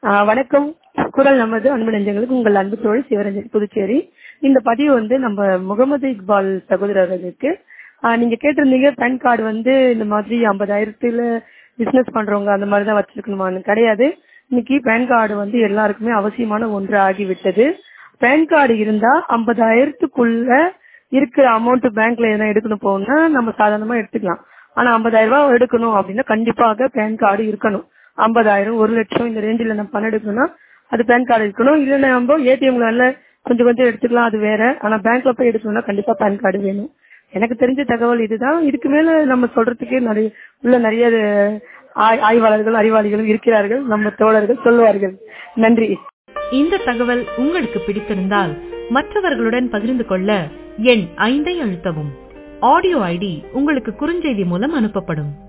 ஆஹ் வணக்கம் குரல் நமது அன்பு நெஞ்சங்களுக்கு உங்கள் அன்பு தோழி சிவரஞ்சன் புதுச்சேரி இந்த பதிவு வந்து நம்ம முகமது இக்பால் சகோதரர்களுக்கு ஆஹ் நீங்க கேட்டிருந்தீங்க பேன் கார்டு வந்து இந்த மாதிரி ஐம்பதாயிரத்துல பிசினஸ் பண்றவங்க அந்த மாதிரி தான் வச்சிருக்கணுமான்னு கிடையாது இன்னைக்கு பேன் கார்டு வந்து எல்லாருக்குமே அவசியமான ஒன்று ஆகிவிட்டது பேன் கார்டு இருந்தா ஐம்பதாயிரத்துக்குள்ள இருக்கிற அமௌண்ட் பேங்க்ல எதனா எடுக்கணும் போகணும்னா நம்ம சாதாரணமா எடுத்துக்கலாம் ஆனா ஐம்பதாயிரம் ரூபாய் எடுக்கணும் அப்படின்னா கண்டிப்பாக பேன் கார்டு இருக்கணும் ஐம்பதாயிரம் ஒரு லட்சம் இந்த ரேஞ்சில் நம்ம பணம் எடுக்கணும்னா அது பேன் கார்டு இருக்கணும் இல்லைன்னா நம்ம ஏடிஎம்ல கொஞ்சம் கொஞ்சம் எடுத்துக்கலாம் அது வேற ஆனா பேங்க்ல போய் எடுக்கணும்னா கண்டிப்பா பேன் கார்டு வேணும் எனக்கு தெரிஞ்ச தகவல் இதுதான் இதுக்கு மேல நம்ம சொல்றதுக்கு நிறைய உள்ள நிறைய ஆய்- ஆய்வாளர்கள் அறிவாளிகளும் இருக்கிறார்கள் நம்ம தோழர்கள் சொல்லுவார்கள் நன்றி இந்த தகவல் உங்களுக்கு பிடித்திருந்தால் மற்றவர்களுடன் பகிர்ந்து கொள்ள எண் ஐந்தை அழுத்தவும் ஆடியோ ஐடி உங்களுக்கு குறுஞ்செய்தி மூலம் அனுப்பப்படும்